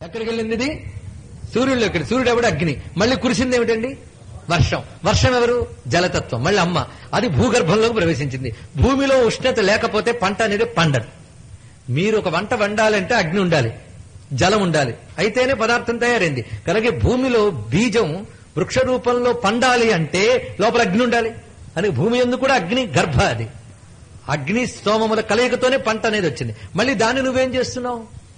ఎక్కడికి వెళ్ళింది ఇది సూర్యుడు ఎక్కడ సూర్యుడు ఎవడు అగ్ని మళ్ళీ కురిసింది ఏమిటండి వర్షం వర్షం ఎవరు జలతత్వం మళ్ళీ అమ్మ అది భూగర్భంలోకి ప్రవేశించింది భూమిలో ఉష్ణత లేకపోతే పంట అనేది పండదు మీరు ఒక వంట వండాలంటే అగ్ని ఉండాలి జలం ఉండాలి అయితేనే పదార్థం తయారైంది కనుక భూమిలో బీజం వృక్ష రూపంలో పండాలి అంటే లోపల అగ్ని ఉండాలి అని భూమి ఎందుకు కూడా అగ్ని గర్భ అది అగ్ని స్తోమముల కలయికతోనే పంట అనేది వచ్చింది మళ్ళీ దాన్ని నువ్వేం చేస్తున్నావు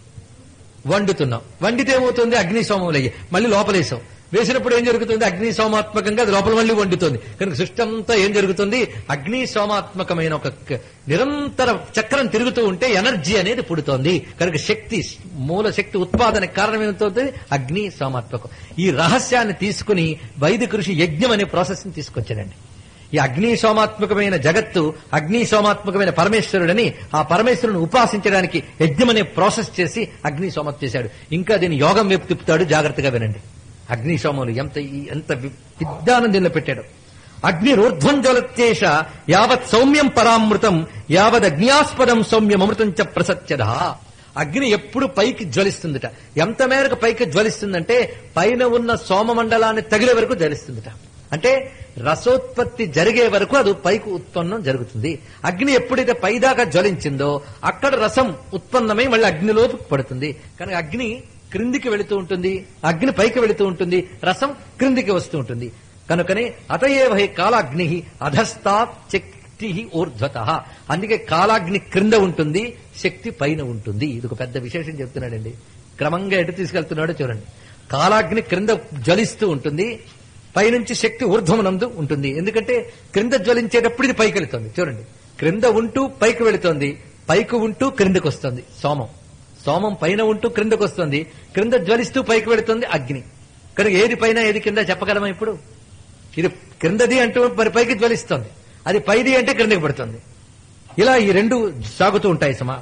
వండుతున్నాం వండితే ఏమవుతుంది అగ్ని సోమములు అయ్యి మళ్ళీ లోపలేసాం వేసినప్పుడు ఏం జరుగుతుంది అగ్ని సోమాత్మకంగా అది లోపల మళ్ళీ వండుతుంది కనుక సృష్టి అంతా ఏం జరుగుతుంది అగ్ని సోమాత్మకమైన ఒక క- నిరంతర చక్రం తిరుగుతూ ఉంటే ఎనర్జీ అనేది పుడుతోంది కనుక శక్తి మూల శక్తి ఉత్పాదనకు కారణం ఏమవుతుంది అగ్ని సోమాత్మకం ఈ రహస్యాన్ని తీసుకుని వైదిక ఋషి యజ్ఞం అనే ప్రాసెస్ ని తీసుకొచ్చాడండి ఈ అగ్ని సోమాత్మకమైన జగత్తు అగ్ని సోమాత్మకమైన పరమేశ్వరుడని ఆ పరమేశ్వరుని ఉపాసించడానికి యజ్ఞం అనే ప్రాసెస్ చేసి అగ్ని సోమత్ చేశాడు ఇంకా దీన్ని యోగం వైపు తిప్పుతాడు జాగ్రత్తగా వినండి అగ్ని సోమములు ఎంత ఈ- ఎంత వి- విజ్ఞానం దీనిలో పెట్టాడు అగ్నిరూర్ధ్వం జ్వలత్యేష యావత్ సౌమ్యం పరామృతం యావద్ అగ్నియాస్పదం సౌమ్యం అమృతం చ ప్రసత్యద అగ్ని ఎప్పుడు పైకి జ్వలిస్తుందట ఎంత మేరకు పైకి జ్వలిస్తుందంటే పైన ఉన్న సోమమండలాన్ని తగిలే వరకు జ్వలిస్తుందట అంటే రసోత్పత్తి జరిగే వరకు అది పైకి ఉత్పన్నం జరుగుతుంది అగ్ని ఎప్పుడైతే పైదాకా జ్వలించిందో అక్కడ రసం ఉత్పన్నమై మళ్ళీ అగ్నిలోకి పడుతుంది కనుక అగ్ని క్రిందికి వెళుతూ ఉంటుంది అగ్ని పైకి వెళుతూ ఉంటుంది రసం క్రిందికి వస్తూ ఉంటుంది కనుకనే అతయేవ హి కాలాగ్ని అధస్తాత్ శక్తి ఊర్ధ్వత అందుకే కాలాగ్ని క్రింద ఉంటుంది శక్తి పైన ఉంటుంది ఇది ఒక పెద్ద విశేషం చెప్తున్నాడండి క్రమంగా ఎటు తీసుకెళ్తున్నాడో చూడండి కాలాగ్ని క్రింద జ్వలిస్తూ ఉంటుంది పైనుంచి శక్తి ఊర్ధ్వమునందు ఉంటుంది ఎందుకంటే క్రింద జ్వలించేటప్పుడు ఇది పైకి వెళుతుంది చూడండి క్రింద ఉంటూ పైకి వెళుతోంది పైకి ఉంటూ క్రిందకు వస్తుంది సోమం సోమం పైన ఉంటూ క్రిందకు వస్తుంది క్రింద జ్వలిస్తూ పైకి వెళుతుంది అగ్ని కనుక ఏది పైన ఏది కింద చెప్పగలమా ఇప్పుడు ఇది క్రిందది అంటూ మరి పైకి జ్వలిస్తుంది అది పైది అంటే క్రిందకి పడుతుంది ఇలా ఈ రెండు సాగుతూ ఉంటాయి సమా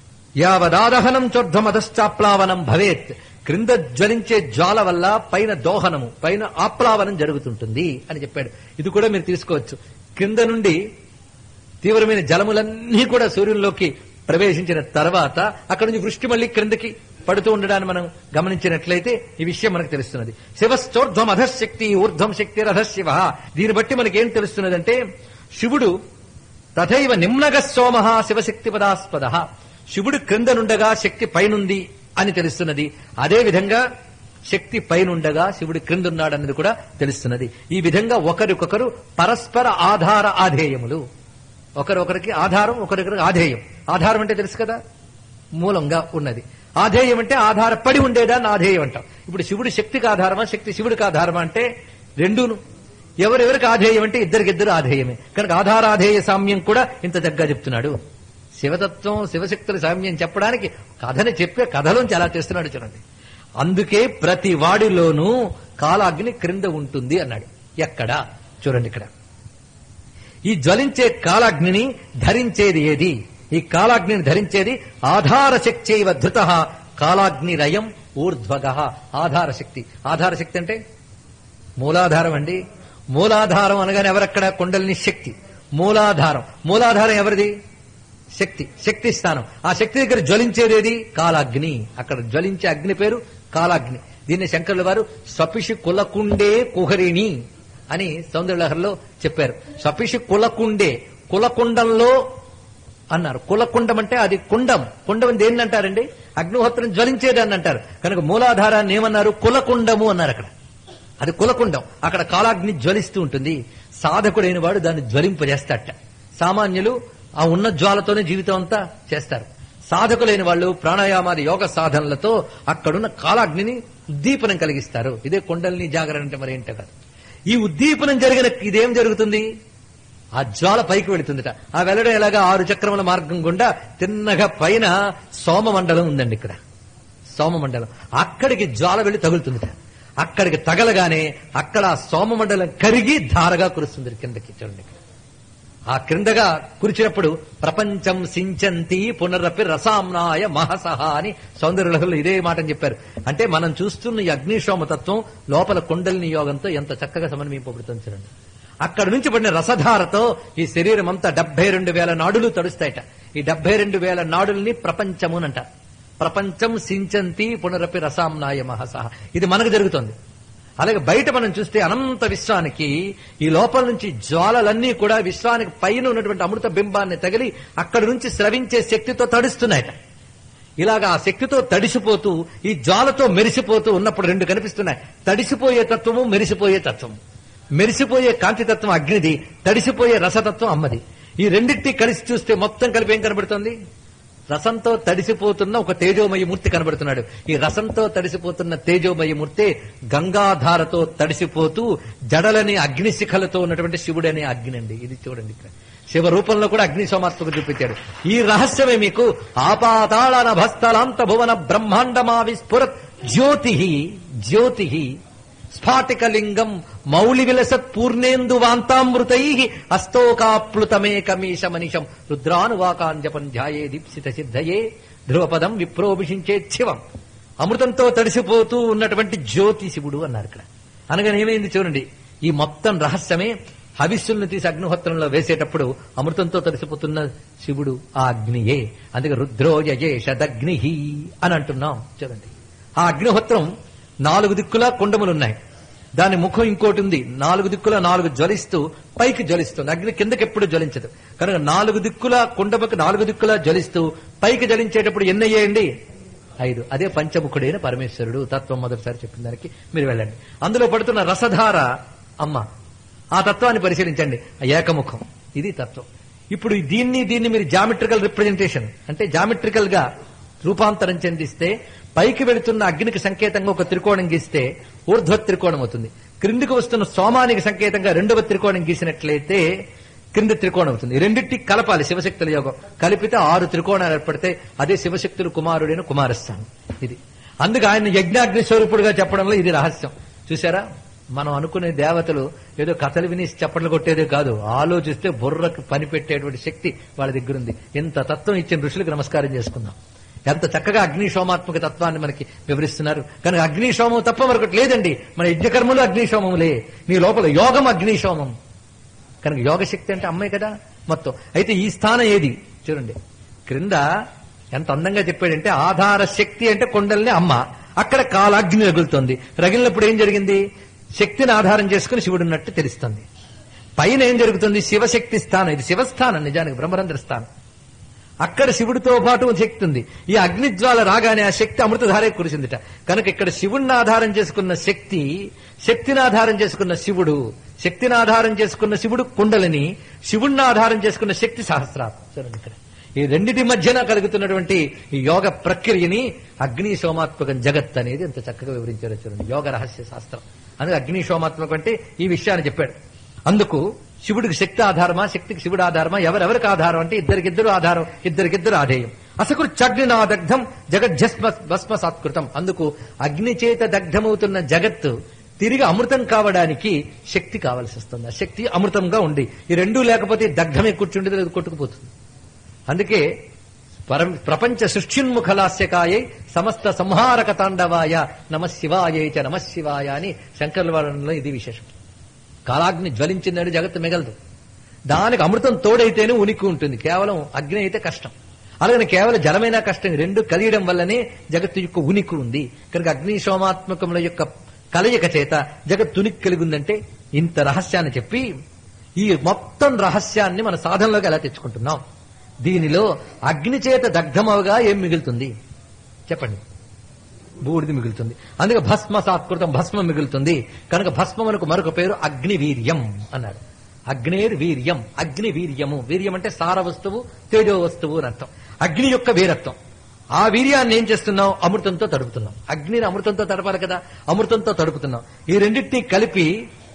యావదాదహనం చోర్ధమధశ్చాప్లావనం భవేత్ క్రింద జ్వలించే జ్వాల వల్ల పైన దోహనము పైన ఆప్లావనం జరుగుతుంటుంది అని చెప్పాడు ఇది కూడా మీరు తీసుకోవచ్చు క్రింద నుండి తీవ్రమైన జలములన్నీ కూడా సూర్యుల్లోకి ప్రవేశించిన తర్వాత అక్కడ నుంచి వృష్టి మళ్ళీ క్రిందకి పడుతూ ఉండడాన్ని మనం గమనించినట్లయితే ఈ విషయం మనకు తెలుస్తున్నది శివశ్చోర్ధ్వం అధశక్తి ఊర్ధ్వం శక్తి రథశివ దీన్ని బట్టి మనకేం తెలుస్తున్నదంటే శివుడు తథైవ నిమ్నగ సోమ శివశక్తి పదాస్పద శివుడు క్రిందనుండగా శక్తి పైనుంది అని తెలుస్తున్నది అదే విధంగా శక్తి పైనుండగా శివుడు క్రిందున్నాడన్నది కూడా తెలుస్తున్నది ఈ విధంగా ఒకరికొకరు పరస్పర ఆధార ఆధేయములు ఒకరొకరికి ఆధారం ఒకరికొకరికి ఆధేయం ఆధారం అంటే తెలుసు కదా మూలంగా ఉన్నది ఆధేయం అంటే ఆధారపడి ఉండేదాన్ని ఆధేయం అంటాం ఇప్పుడు శివుడు శక్తికి ఆధారమా శక్తి శివుడికి ఆధారమా అంటే రెండూను ఎవరెవరికి ఆధేయం అంటే ఇద్దరికిద్దరు ఆధేయమే కనుక ఆధారాధేయ సామ్యం కూడా ఇంత చక్కగా చెప్తున్నాడు శివతత్వం శివశక్తుల సామ్యం చెప్పడానికి కథని చెప్పే కథలోంచి అలా చేస్తున్నాడు చూడండి అందుకే ప్రతి వాడిలోనూ కాలాగ్ని క్రింద ఉంటుంది అన్నాడు ఎక్కడా చూడండి ఇక్కడ ఈ జ్వలించే కాలాగ్నిని ధరించేది ఏది ఈ కాలాగ్నిని ధరించేది ఆధార శక్తి ధృత కాలాగ్నిరయం ఊర్ధ్వగ ఆధార శక్తి ఆధార శక్తి అంటే మూలాధారం అండి మూలాధారం అనగానే ఎవరక్కడ కుండలిని శక్తి మూలాధారం మూలాధారం ఎవరిది శక్తి శక్తి స్థానం ఆ శక్తి దగ్గర జ్వలించేదేది కాలాగ్ని అక్కడ జ్వలించే అగ్ని పేరు కాలాగ్ని దీన్ని శంకరుల వారు స్వపిషి కులకుండే కుహరిణి అని సౌందర్యలహరిలో చెప్పారు స్వపిషి కులకుండే కులకుండంలో అన్నారు కులకుండం అంటే అది కుండం కుండం అని దేన్ని అంటారండి అగ్నిహోత్రం జ్వలించేదాన్ని అంటారు కనుక మూలాధారాన్ని ఏమన్నారు కులకుండము అన్నారు అక్కడ అది కులకుండం అక్కడ కాలాగ్ని జ్వలిస్తూ ఉంటుంది సాధకుడైన వాడు దాన్ని జ్వలింపజేస్తాట సామాన్యులు ఆ ఉన్న జ్వాలతోనే జీవితం అంతా చేస్తారు సాధకులైన వాళ్ళు ప్రాణాయామాది యోగ సాధనలతో అక్కడున్న కాలాగ్నిని ఉద్దీపనం కలిగిస్తారు ఇదే కుండలిని జాగరణ అంటే మరి ఏంటో కాదు ఈ ఉద్దీపనం జరిగిన ఇదేం జరుగుతుంది ఆ జ్వాల పైకి వెళుతుందట ఆ వెళ్ళడం ఎలాగా ఆరు చక్రముల మార్గం గుండా తిన్నగా పైన సోమమండలం ఉందండి ఇక్కడ సోమమండలం అక్కడికి జ్వాల వెళ్ళి తగులుతుందట అక్కడికి తగలగానే అక్కడ ఆ సోమమండలం కరిగి ధారగా కురుస్తుంది కిందకి చూడండి ఇక్కడ. ఆ క్రిందగా కురిచినప్పుడు ప్రపంచం సించంతి పునరపి రసామ్నాయ మహసహ అని సౌందర్యలహులు ఇదే మాటని చెప్పారు అంటే మనం చూస్తున్న ఈ అగ్నిశోమ తత్వం లోపల కుండలిని యోగంతో ఎంత చక్కగా సమన్వయింపబడుతుంది చూడండి అక్కడ నుంచి పడిన రసధారతో ఈ శరీరం అంతా డెబ్బై రెండు వేల నాడులు తడుస్తాయట ఈ డెబ్బై రెండు వేల నాడుల్ని ప్రపంచము అని అంటారు ప్రపంచం సించంతి పునరపి రసాంనాయ మహసహ ఇది మనకు జరుగుతోంది అలాగే బయట మనం చూస్తే అనంత విశ్వానికి ఈ లోపల నుంచి జ్వాలలన్నీ కూడా విశ్వానికి పైన ఉన్నటువంటి అమృత బింబాన్ని తగిలి అక్కడి నుంచి స్రవించే శక్తితో తడుస్తున్నాయట ఇలాగా ఆ శక్తితో తడిసిపోతూ ఈ జ్వాలతో మెరిసిపోతూ ఉన్నప్పుడు రెండు కనిపిస్తున్నాయి తడిసిపోయే తత్వము మెరిసిపోయే తత్వము మెరిసిపోయే కాంతి తత్వం అగ్నిది తడిసిపోయే రసతత్వం అమ్మది ఈ రెండింటి కలిసి చూస్తే మొత్తం కలిపి ఏం కనబడుతుంది రసంతో తడిసిపోతున్న ఒక తేజోమయ మూర్తి కనబడుతున్నాడు ఈ రసంతో తడిసిపోతున్న తేజోమయ మూర్తి గంగాధారతో తడిసిపోతూ జడలని అగ్నిశిఖలతో ఉన్నటువంటి శివుడనే అగ్ని అండి ఇది చూడండి ఇక్కడ శివ రూపంలో కూడా అగ్ని సోమాత్మకు చూపించాడు ఈ రహస్యమే మీకు ఆపాతాళ నభస్థలాంత భువన బ్రహ్మాండమా విస్ఫురత్ జ్యోతి జ్యోతి స్ఫాటికలింగం మౌళి విలసత్ పూర్ణేందు వాంతామృతై అస్తోకాప్లుతమేకమీశ మనిషం రుద్రానువాకాంజపం ధ్యాయే దీప్సిత సిద్ధయే ధ్రువపదం విప్రోభిషించే శివం అమృతంతో తడిసిపోతూ ఉన్నటువంటి జ్యోతి శివుడు అన్నారు ఇక్కడ అనగానే ఏమైంది చూడండి ఈ మొత్తం రహస్యమే హవిస్సుల్ని తీసి అగ్నిహోత్రంలో వేసేటప్పుడు అమృతంతో తడిసిపోతున్న శివుడు ఆ అగ్నియే అందుకే రుద్రోయజేషదగ్ని అని అంటున్నాం చూడండి ఆ అగ్నిహోత్రం నాలుగు దిక్కులా కుండములున్నాయి దాని ముఖం ఇంకోటి ఉంది నాలుగు దిక్కుల నాలుగు జ్వలిస్తూ పైకి జ్వలిస్తుంది అగ్ని కిందకి ఎప్పుడు జ్వలించదు కనుక నాలుగు దిక్కుల కుండముకు నాలుగు దిక్కులా జ్వలిస్తూ పైకి జ్వలించేటప్పుడు ఎన్ని అయ్యాయండి ఐదు అదే పంచముఖుడైన పరమేశ్వరుడు తత్వం మొదటిసారి చెప్పిన దానికి మీరు వెళ్ళండి అందులో పడుతున్న రసధార అమ్మ ఆ తత్వాన్ని పరిశీలించండి ఆ ఏకముఖం ఇది తత్వం ఇప్పుడు దీన్ని దీన్ని మీరు జామెట్రికల్ రిప్రజెంటేషన్ అంటే జామెట్రికల్ గా రూపాంతరం చెందిస్తే పైకి వెళుతున్న అగ్నికి సంకేతంగా ఒక త్రికోణం గీస్తే ఊర్ధ్వ త్రికోణం అవుతుంది క్రిందికి వస్తున్న సోమానికి సంకేతంగా రెండవ త్రికోణం గీసినట్లయితే క్రింది త్రికోణం అవుతుంది ఈ రెండింటి కలపాలి శివశక్తుల యోగం కలిపితే ఆరు త్రికోణాలు ఏర్పడితే అదే శివశక్తులు కుమారుడైన కుమారస్థానం ఇది అందుకు ఆయన యజ్ఞాగ్ని స్వరూపుడుగా చెప్పడంలో ఇది రహస్యం చూసారా మనం అనుకునే దేవతలు ఏదో కథలు విని చప్పట్లు కొట్టేదే కాదు ఆలోచిస్తే బుర్రకు పని పెట్టేటువంటి శక్తి వాళ్ళ దగ్గర ఉంది ఎంత తత్వం ఇచ్చిన ఋషులకు నమస్కారం చేసుకుందాం ఎంత చక్కగా అగ్నిశోమాత్మక తత్వాన్ని మనకి వివరిస్తున్నారు కనుక అగ్నిశోమం తప్ప మరొకటి లేదండి మన యజ్ఞకర్మలు అగ్నిశోమములే నీ లోపల యోగం అగ్నిశోమం కనుక యోగశక్తి అంటే అమ్మాయి కదా మొత్తం అయితే ఈ స్థానం ఏది చూడండి క్రింద ఎంత అందంగా చెప్పాడంటే ఆధార శక్తి అంటే కొండల్ని అమ్మ అక్కడ కాలాగ్ని రగులుతోంది రగిలినప్పుడు ఏం జరిగింది శక్తిని ఆధారం చేసుకుని శివుడు ఉన్నట్టు తెలుస్తుంది పైన ఏం జరుగుతుంది శివశక్తి స్థానం ఇది శివస్థానం నిజానికి బ్రహ్మరంధ్ర స్థానం అక్కడ శివుడితో పాటు శక్తి ఉంది ఈ అగ్నిజ్వాల రాగానే ఆ శక్తి అమృతధారే కురిసిందిట కనుక ఇక్కడ శివుణ్ణి ఆధారం చేసుకున్న శక్తి శక్తిని ఆధారం చేసుకున్న శివుడు శక్తిని ఆధారం చేసుకున్న శివుడు కుండలిని శివుణ్ణి ఆధారం చేసుకున్న శక్తి సహస్రాలు చూడండి ఇక్కడ ఈ రెండిటి మధ్యన కలుగుతున్నటువంటి ఈ యోగ ప్రక్రియని అగ్ని సోమాత్మకం జగత్ అనేది ఎంత చక్కగా వివరించారో చూడండి యోగ రహస్య శాస్త్రం అందుకే అగ్ని సోమాత్మకం అంటే ఈ విషయాన్ని చెప్పాడు అందుకు శివుడికి శక్తి ఆధారమా శక్తికి శివుడు ఆధారమా ఎవరెవరికి ఆధారం అంటే ఇద్దరికిద్దరు ఆధారం ఇద్దరికిద్దరు ఆధేయం అసకుడు చగ్నినా దగ్ధం జగజ్జస్మ భస్మ సాత్కృతం అందుకు అగ్ని చేత దగ్ధమవుతున్న జగత్తు తిరిగి అమృతం కావడానికి శక్తి కావాల్సి వస్తుంది ఆ శక్తి అమృతంగా ఉండి ఈ రెండూ లేకపోతే దగ్ధమే కూర్చుండేది లేదు కొట్టుకుపోతుంది అందుకే పరం ప్రపంచ సృష్టిన్ముఖలాస్యకాయై సమస్త సంహారక తాండవాయ నమ శివాయ చ నమ శివాయ అని శంకర్ల వారంలో ఇది విశేషం కాలాగ్ని జ్వలించిందని జగత్తు మిగలదు దానికి అమృతం తోడైతేనే ఉనికి ఉంటుంది కేవలం అగ్ని అయితే కష్టం అలాగని కేవలం జలమైన కష్టం ఈ రెండు కలియడం వల్లనే జగత్తు యొక్క ఉనికి ఉంది కనుక అగ్ని సోమాత్మకముల యొక్క కలయిక చేత జగత్తు ఉనికి కలిగి ఉందంటే ఇంత రహస్యాన్ని చెప్పి ఈ మొత్తం రహస్యాన్ని మన సాధనలోకి ఎలా తెచ్చుకుంటున్నాం దీనిలో అగ్ని చేత దగ్ధమవగా ఏం మిగులుతుంది చెప్పండి బూడిది మిగులుతుంది అందుకే భస్మ సాత్కృతం భస్మం మిగులుతుంది కనుక భస్మమునకు మరొక పేరు అగ్నివీర్యం అన్నాడు అగ్నేర్ వీర్యం అగ్ని వీర్యము వీర్యం అంటే సార వస్తువు తేజో వస్తువు అని అర్థం అగ్ని యొక్క వీరత్వం ఆ వీర్యాన్ని ఏం చేస్తున్నాం అమృతంతో తడుపుతున్నాం అగ్నిని అమృతంతో తడపాలి కదా అమృతంతో తడుపుతున్నాం ఈ రెండింటినీ కలిపి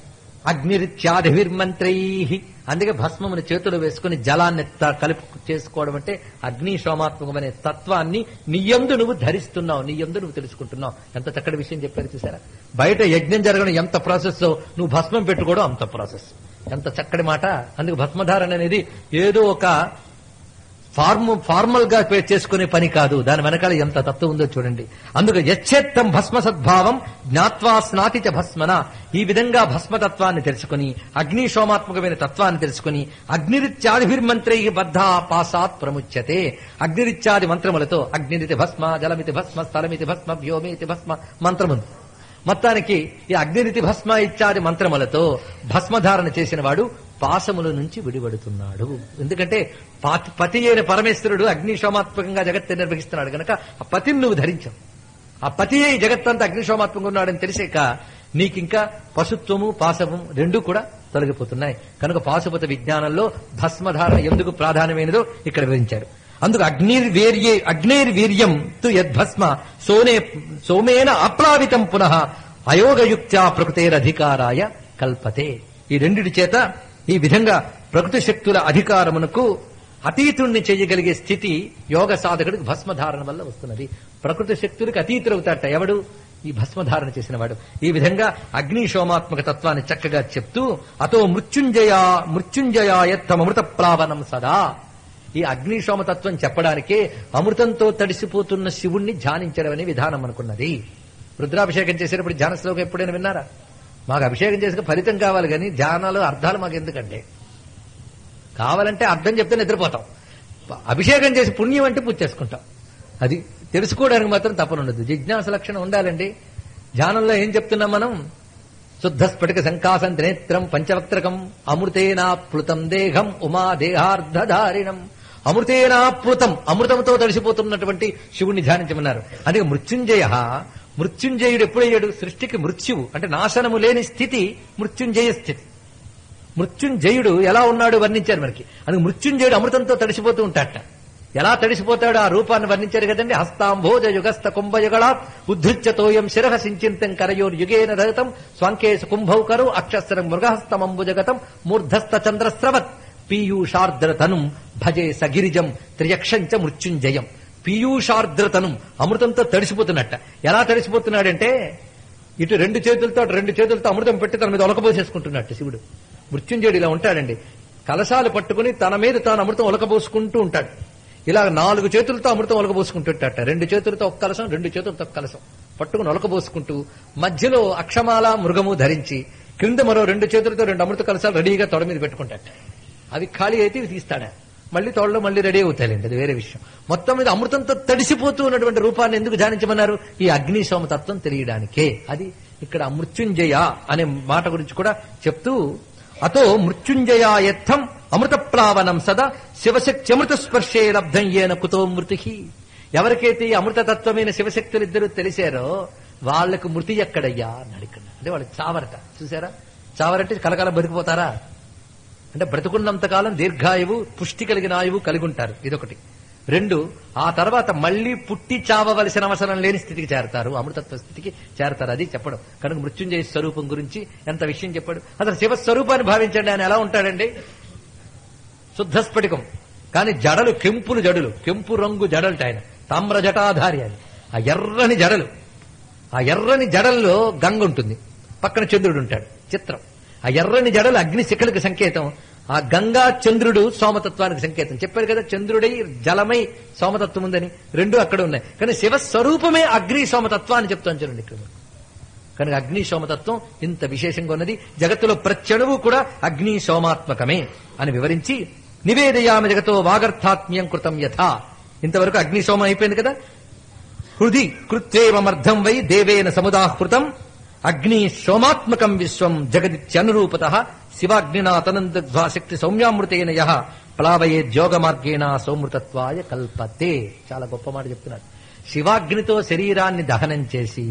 అగ్నిరిత్యాధిర్మంత్రై అందుకే భస్మముని చేతులు వేసుకుని జలాన్ని త- కలిపి చేసుకోవడం అంటే అగ్ని సోమాత్మకమనే తత్వాన్ని నీయందు నువ్వు ధరిస్తున్నావు నీయందు నువ్వు తెలుసుకుంటున్నావు ఎంత చక్కటి విషయం చెప్పారు చూసారా బయట యజ్ఞం జరగడం ఎంత ప్రాసెస్ నువ్వు భస్మం పెట్టుకోవడం అంత ప్రాసెస్ ఎంత చక్కటి మాట అందుకు భస్మధారణ అనేది ఏదో ఒక ఫార్మ్ ఫార్మల్ గా పే- చేసుకునే పని కాదు దాని వెనకాల ఎంత తత్వం ఉందో చూడండి అందుకు యచ్చేత్తం భస్మ సద్భావం జ్ఞాత్వా స్నాతి చ భస్మన ఈ విధంగా భస్మతత్వాన్ని తెలుసుకుని అగ్ని సోమాత్మకమైన తత్వాన్ని తెలుసుకుని అగ్నిరిత్యాదిభిర్మంత్రై బద్ధ పాసాత్ ప్రముచ్యతే అగ్నిరిత్యాది మంత్రములతో అగ్నిరితి భస్మ జలమితి భస్మ స్థలమితి భస్మ వ్యోమేతి భస్మ మంత్రముంది మొత్తానికి ఈ అగ్నిరితి భస్మ ఇత్యాది మంత్రములతో భస్మధారణ చేసిన వాడు పాశముల నుంచి విడిపడుతున్నాడు ఎందుకంటే పాతి- పతి అయిన పరమేశ్వరుడు అగ్నిశోమాత్మకంగా జగత్తు నిర్వహిస్తున్నాడు గనక ఆ పతిని నువ్వు ధరించావు ఆ పతి అయి జగత్తంతా అగ్నిశోమాత్మకంగా ఉన్నాడని తెలిసాక నీకింకా పశుత్వము పాశము రెండూ కూడా తొలగిపోతున్నాయి కనుక పాశుపత విజ్ఞానంలో భస్మధారణ ఎందుకు ప్రాధాన్యమైనదో ఇక్కడ వివరించారు అందుకు అగ్నిర్వీర్యే అగ్నిర్వీర్యం తు యద్భస్మ సోనే సోమేన అప్లావితం పునః అయోగయుక్త్యా ప్రకృతేరధికారాయ కల్పతే ఈ రెండిటి చేత ఈ విధంగా ప్రకృతి శక్తుల అధికారమునకు అతీతుణ్ణి చేయగలిగే స్థితి యోగ సాధకుడికి భస్మధారణ వల్ల వస్తున్నది ప్రకృతి శక్తులకు అతీతులవుతాట ఎవడు ఈ భస్మధారణ చేసిన వాడు ఈ విధంగా అగ్ని సోమాత్మక తత్వాన్ని చక్కగా చెప్తూ అతో మృత్యుంజయ మృత్యుంజయాయత్తమృత ప్లావనం సదా ఈ అగ్నిశోమ తత్వం చెప్పడానికే అమృతంతో తడిసిపోతున్న శివుణ్ణి ధ్యానించడం అనే విధానం అనుకున్నది రుద్రాభిషేకం చేసేటప్పుడు ధ్యాన శ్లోకం ఎప్పుడైనా విన్నారా మాకు అభిషేకం చేసిన ఫలితం కావాలి కానీ ధ్యానాలు అర్థాలు మాకు ఎందుకండి కావాలంటే అర్థం చెప్తే నిద్రపోతాం అభిషేకం చేసి పుణ్యం అంటే పూజ చేసుకుంటాం అది తెలుసుకోవడానికి మాత్రం తప్పనుండదు జిజ్ఞాస లక్షణం ఉండాలండి ధ్యానంలో ఏం చెప్తున్నాం మనం శుద్ధ స్ఫటిక సంకాసం నేత్రం పంచవక్త్రకం అమృతేనాప్లుతం దేహం ఉమా దేహార్ధధారిణం అమృతేనాప్లుతం అమృతంతో తడిసిపోతున్నటువంటి శివుణ్ణి ధ్యానించమన్నారు అందుకే మృత్యుంజయ మృత్యుంజయుడు ఎప్పుడయ్యాడు సృష్టికి మృత్యువు అంటే నాశనము లేని స్థితి మృత్యుంజయ స్థితి మృత్యుంజయుడు ఎలా ఉన్నాడు వర్ణించారు మనకి అందుకు మృత్యుంజయుడు అమృతంతో తడిసిపోతూ ఉంటాడట ఎలా తడిసిపోతాడు ఆ రూపాన్ని వర్ణించారు కదండి హస్తాంభోజ యుగస్థ కుంభయుగళాత్ ఉద్ధృత్యతోయం శిరహ సించింతం కరయోర్ యుగేన రహితం స్వంకేశ కుంభౌకరు అక్షస్రం మృగహస్తమంబుజగతం మూర్ధస్థ చంద్రస్రవత్ పీయూషార్ద్రతనుం భజే సగిరిజం త్రియక్షంచ మృత్యుంజయం పీయూషార్ద్రతనుం అమృతంతో తడిసిపోతున్నట్ట ఎలా తడిసిపోతున్నాడంటే ఇటు రెండు చేతులతో అటు రెండు చేతులతో అమృతం పెట్టి తన మీద ఒలకబోసేసుకుంటున్నట్టు శివుడు మృత్యుంజయుడు ఇలా ఉంటాడండి కలశాలు పట్టుకుని తన మీద తాను అమృతం ఒలకబోసుకుంటూ ఉంటాడు ఇలా నాలుగు చేతులతో అమృతం ఒలకబోసుకుంటుంటాట రెండు చేతులతో ఒక కలశం రెండు చేతులతో ఒక కలశం పట్టుకుని ఒలకబోసుకుంటూ మధ్యలో అక్షమాల మృగము ధరించి క్రింద మరో రెండు చేతులతో రెండు అమృత కలశాలు రెడీగా తొడ మీద పెట్టుకుంటాట అవి ఖాళీ అయితే ఇవి తీస్తాడా మళ్ళీ తోడలో మళ్ళీ రెడీ అవుతాయండి అది వేరే విషయం మొత్తం మీద అమృతంతో తడిసిపోతూ ఉన్నటువంటి రూపాన్ని ఎందుకు ధ్యానించమన్నారు ఈ అగ్ని సోమతత్వం తెలియడానికే అది ఇక్కడ మృత్యుంజయ అనే మాట గురించి కూడా చెప్తూ అతో మృత్యుంజయాయత్థం అమృత ప్లావనం సదా శివశక్తి అమృత స్పర్శే లబ్ధం ఏన కుతో మృతి ఎవరికైతే ఈ అమృతతత్వమైన శివశక్తులు ఇద్దరు తెలిసారో వాళ్లకు మృతి ఎక్కడయ్యా అని అడిగాడు అంటే వాళ్ళు చావరట చూసారా చావరంటే కలకాలం బతికిపోతారా అంటే బ్రతుకున్నంత కాలం దీర్ఘాయువు పుష్టి కలిగిన ఆయువు కలిగి ఉంటారు ఇదొకటి రెండు ఆ తర్వాత మళ్లీ పుట్టి చావవలసిన అవసరం లేని స్థితికి చేరతారు అమృతత్వ స్థితికి చేరతారు అది చెప్పడం కనుక మృత్యుంజయ స్వరూపం గురించి ఎంత విషయం చెప్పాడు అసలు శివ స్వరూపాన్ని భావించండి ఆయన ఎలా ఉంటాడండి శుద్ధ స్ఫటికం కానీ జడలు కెంపులు జడలు కెంపు రంగు జడలు ఆయన తామ్ర జటాధారి అని ఆ ఎర్రని జడలు ఆ ఎర్రని జడల్లో గంగ ఉంటుంది పక్కన చంద్రుడు ఉంటాడు చిత్రం ఆ ఎర్రని జడలు అగ్ని శిఖలకు సంకేతం ఆ గంగా చంద్రుడు సోమతత్వానికి సంకేతం చెప్పారు కదా చంద్రుడై జలమై సోమతత్వం ఉందని రెండు అక్కడ ఉన్నాయి కానీ శివ స్వరూపమే అగ్ని సోమతత్వాన్ని చెప్తాను చూడండి ఇక్కడ కనుక అగ్ని సోమతత్వం ఇంత విశేషంగా ఉన్నది జగత్తులో ప్రత్యణువు కూడా అగ్ని సోమాత్మకమే అని వివరించి నివేదయామ జగతో వాగర్థాత్మ్యం కృతం యథా ఇంతవరకు అగ్ని సోమం అయిపోయింది కదా హృది కృత్వేమర్థం వై దేవేన సముదాహృతం అగ్ని సోమాత్మకం విశ్వం జగదిత్యనురూపత శివాగ్నినా తనంద్వా శక్తి సౌమ్యామృతేన యహ ప్లావయే యోగ మార్గేణ సౌమృతత్వాయ కల్పతే చాలా గొప్ప మాట చెప్తున్నాడు శివాగ్నితో శరీరాన్ని దహనం చేసి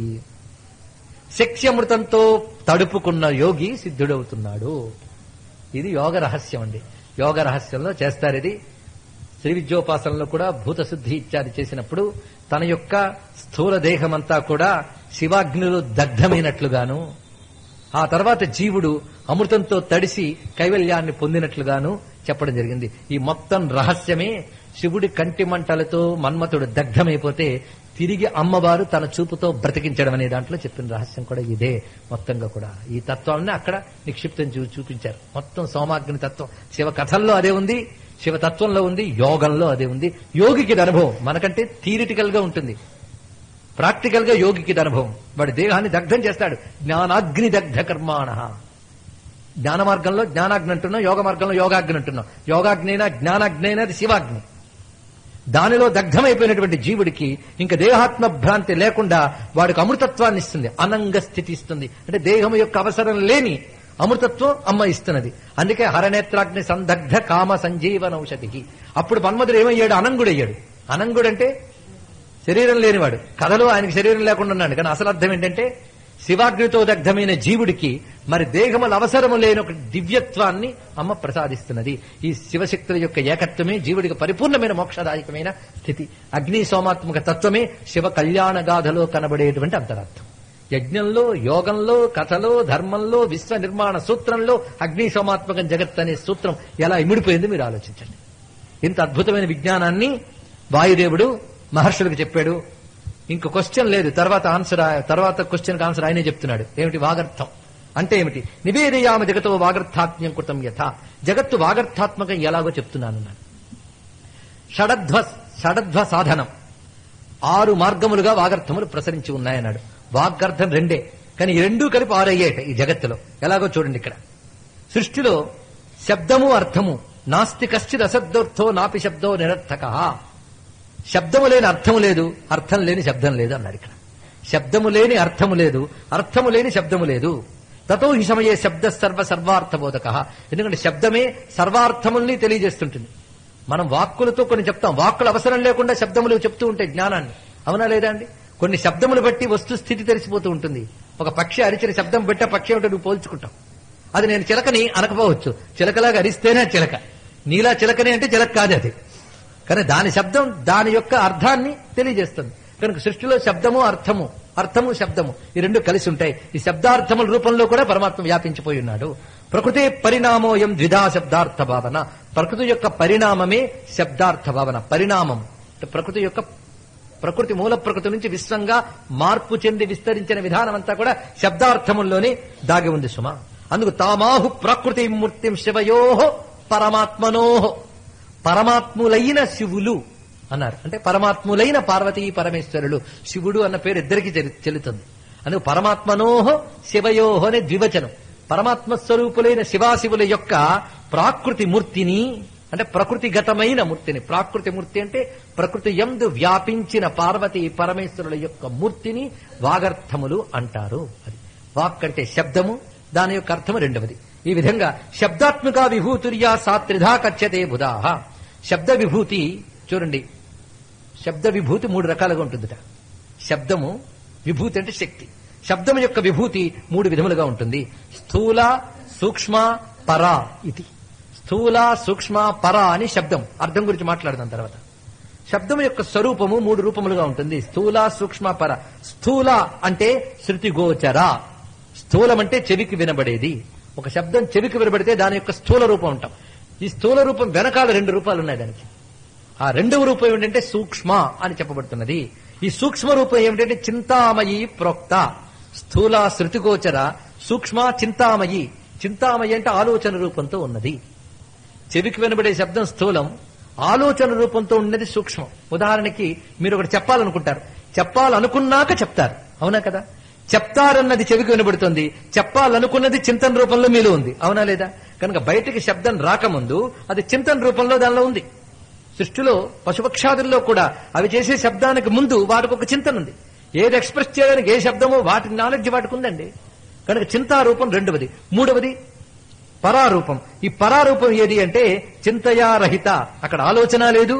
శక్ష్యమృతంతో తడుపుకున్న యోగి సిద్ధుడవుతున్నాడు ఇది యోగ రహస్యం అండి యోగ రహస్యంలో చేస్తారు ఇది శ్రీ విద్యోపాసనలో కూడా భూతశుద్ధి ఇత్యాది చేసినప్పుడు తన యొక్క స్థూల దేహమంతా కూడా శివాగ్నిలో దగ్ధమైనట్లుగాను ఆ తర్వాత జీవుడు అమృతంతో తడిసి కైవల్యాన్ని పొందినట్లుగాను చెప్పడం జరిగింది ఈ మొత్తం రహస్యమే శివుడి కంటి మంటలతో మన్మథుడు దగ్ధమైపోతే తిరిగి అమ్మవారు తన చూపుతో బ్రతికించడం అనే దాంట్లో చెప్పిన రహస్యం కూడా ఇదే మొత్తంగా కూడా ఈ తత్వాన్ని అక్కడ నిక్షిప్తం చూ చూపించారు మొత్తం సోమాగ్ని తత్వం శివ కథల్లో అదే ఉంది శివతత్వంలో ఉంది యోగంలో అదే ఉంది యోగికి ఇది అనుభవం మనకంటే థియరిటికల్ గా ఉంటుంది ప్రాక్టికల్ గా యోగికి ఇది అనుభవం వాడి దేహాన్ని దగ్ధం చేస్తాడు జ్ఞానాగ్ని దగ్ధ కర్మాణ జ్ఞాన మార్గంలో జ్ఞానాగ్ని అంటున్నాం యోగ మార్గంలో యోగాగ్ని అంటున్నాం యోగాగ్నైనా జ్ఞానాగ్నైనా అది శివాగ్ని దానిలో దగ్ధమైపోయినటువంటి జీవుడికి ఇంకా దేహాత్మ భ్రాంతి లేకుండా వాడికి అమృతత్వాన్ని ఇస్తుంది అనంగ స్థితి ఇస్తుంది అంటే దేహం యొక్క అవసరం లేని అమృతత్వం అమ్మ ఇస్తున్నది అందుకే హరనేత్రాగ్ని సందగ్ధ కామ సంజీవన ఔషధికి అప్పుడు మన్మధుడు ఏమయ్యాడు అనంగుడయ్యాడు అనంగుడంటే శరీరం లేనివాడు కథలో ఆయనకి శరీరం లేకుండా ఉన్నాడు కానీ అసలు అర్థం ఏంటంటే శివాగ్నితో దగ్ధమైన జీవుడికి మరి దేహముల అవసరము లేని ఒక దివ్యత్వాన్ని అమ్మ ప్రసాదిస్తున్నది ఈ శివశక్తుల యొక్క ఏకత్వమే జీవుడికి పరిపూర్ణమైన మోక్షదాయకమైన స్థితి అగ్ని సోమాత్మక తత్వమే శివ కళ్యాణ గాథలో కనబడేటువంటి అంతరార్థం యజ్ఞంలో యోగంలో కథలో ధర్మంలో విశ్వ నిర్మాణ సూత్రంలో అగ్ని సోమాత్మకం జగత్ అనే సూత్రం ఎలా ఇమిడిపోయిందో మీరు ఆలోచించండి ఇంత అద్భుతమైన విజ్ఞానాన్ని వాయుదేవుడు మహర్షులకు చెప్పాడు ఇంక క్వశ్చన్ లేదు తర్వాత ఆన్సర్ ఆ- తర్వాత క్వశ్చన్ ఆన్సర్ ఆయనే చెప్తున్నాడు ఏమిటి వాగర్థం అంటే ఏమిటి నివేదయామ జగతో వాగర్థాత్మ్యం కృతం యథ జగత్తు వాగర్థాత్మకం ఎలాగో చెప్తున్నాను నేను షడధ్వ షడధ్వ సాధనం ఆరు మార్గములుగా వాగర్థములు ప్రసరించి ఉన్నాయన్నాడు వాగ్గర్థం రెండే కానీ ఈ రెండూ కలిపి ఆరు అయ్యాయట ఈ జగత్తులో ఎలాగో చూడండి ఇక్కడ సృష్టిలో శబ్దము అర్థము నాస్తి కశ్చిత్ అశబ్దోర్థో నాపి శబ్దో నిరర్థక శబ్దము లేని అర్థము లేదు అర్థం లేని శబ్దం లేదు అన్నాడు ఇక్కడ శబ్దము లేని అర్థము లేదు అర్థము లేని శబ్దము లేదు తతో ఈ సమయే శబ్ద సర్వ సర్వార్థబోధక ఎందుకంటే శబ్దమే సర్వార్థముల్ని తెలియజేస్తుంటుంది మనం వాక్కులతో కొన్ని చెప్తాం వాక్కులు అవసరం లేకుండా శబ్దములు చెప్తూ ఉంటాయి జ్ఞానాన్ని అవునా లేదా అండి కొన్ని శబ్దములు బట్టి వస్తు స్థితి తెలిసిపోతూ ఉంటుంది ఒక పక్షి అరిచిన శబ్దం బట్టి ఆ పక్షి ఏమిటో నువ్వు పోల్చుకుంటాం అది నేను చిలకని అనకపోవచ్చు చిలకలాగా అరిస్తేనే అది చిలక నీలా చిలకని అంటే చిలక కాదు అది కానీ దాని శబ్దం దాని యొక్క అర్థాన్ని తెలియజేస్తుంది కనుక సృష్టిలో శబ్దము అర్థము అర్థము శబ్దము ఈ రెండు కలిసి ఉంటాయి ఈ శబ్దార్థముల రూపంలో కూడా పరమాత్మ వ్యాపించిపోయి ఉన్నాడు ప్రకృతి పరిణామోయం ద్విధా శబ్దార్థ భావన ప్రకృతి యొక్క పరిణామమే శబ్దార్థ భావన పరిణామం అంటే ప్రకృతి యొక్క ప్రకృతి మూల ప్రకృతి నుంచి విశ్వంగా మార్పు చెంది విస్తరించిన విధానం అంతా కూడా శబ్దార్థముల్లోనే దాగి ఉంది సుమ అందుకు తామాహు ప్రకృతి మూర్తిం శివయోహో పరమాత్మనోహో పరమాత్ములైన శివులు అన్నారు అంటే పరమాత్ములైన పార్వతీ పరమేశ్వరులు శివుడు అన్న పేరు ఇద్దరికి చెల్లుతుంది అందుకు పరమాత్మనోహో శివయోహో అనే ద్వివచనం పరమాత్మ స్వరూపులైన శివాశివుల యొక్క ప్రాకృతి మూర్తిని అంటే ప్రకృతిగతమైన మూర్తిని ప్రాకృతి మూర్తి అంటే ప్రకృతి ఎందు వ్యాపించిన పార్వతీ పరమేశ్వరుల యొక్క మూర్తిని వాగర్థములు అంటారు అది వాక్ అంటే శబ్దము దాని యొక్క అర్థము రెండవది ఈ విధంగా శబ్దాత్మక విభూతుర్యా సాత్రిధా కచ్చతే బుధాహ శబ్ద విభూతి చూడండి శబ్ద విభూతి మూడు రకాలుగా ఉంటుందిట శబ్దము విభూతి అంటే శక్తి శబ్దం యొక్క విభూతి మూడు విధములుగా ఉంటుంది స్థూల సూక్ష్మ పర ఇది స్థూల సూక్ష్మ పర అని శబ్దం అర్థం గురించి మాట్లాడదాం తర్వాత శబ్దం యొక్క స్వరూపము మూడు రూపములుగా ఉంటుంది స్థూల సూక్ష్మ పర స్థూల అంటే శృతి గోచర స్థూలం అంటే చెవికి వినబడేది ఒక శబ్దం చెవికి వినబడితే దాని యొక్క స్థూల రూపం ఉంటాం ఈ స్థూల రూపం వెనకాల రెండు రూపాలు ఉన్నాయి దానికి ఆ రెండవ రూపం ఏమిటంటే సూక్ష్మ అని చెప్పబడుతున్నది ఈ సూక్ష్మ రూపం ఏమిటంటే చింతామయి ప్రోక్త స్థూల శృతిగోచర సూక్ష్మ చింతామయి చింతామయి అంటే ఆలోచన రూపంతో ఉన్నది చెవికి వినబడే శబ్దం స్థూలం ఆలోచన రూపంతో ఉన్నది సూక్ష్మం ఉదాహరణకి మీరు ఒకటి చెప్పాలనుకుంటారు చెప్పాలనుకున్నాక చెప్తారు అవునా కదా చెప్తారన్నది చెవికి వినబడుతుంది చెప్పాలనుకున్నది చింతన రూపంలో మీలో ఉంది అవునా లేదా కనుక బయటికి శబ్దం రాకముందు అది చింతన రూపంలో దానిలో ఉంది సృష్టిలో పశుపక్షాదుల్లో కూడా అవి చేసే శబ్దానికి ముందు వాటికి ఒక చింతన ఉంది ఏది ఎక్స్ప్రెస్ చేయడానికి ఏ శబ్దమో వాటి నాలెడ్జ్ వాటికి ఉందండి కనుక చింతారూపం రెండవది మూడవది పరారూపం ఈ పరారూపం ఏది అంటే చింతయారహిత అక్కడ ఆలోచన లేదు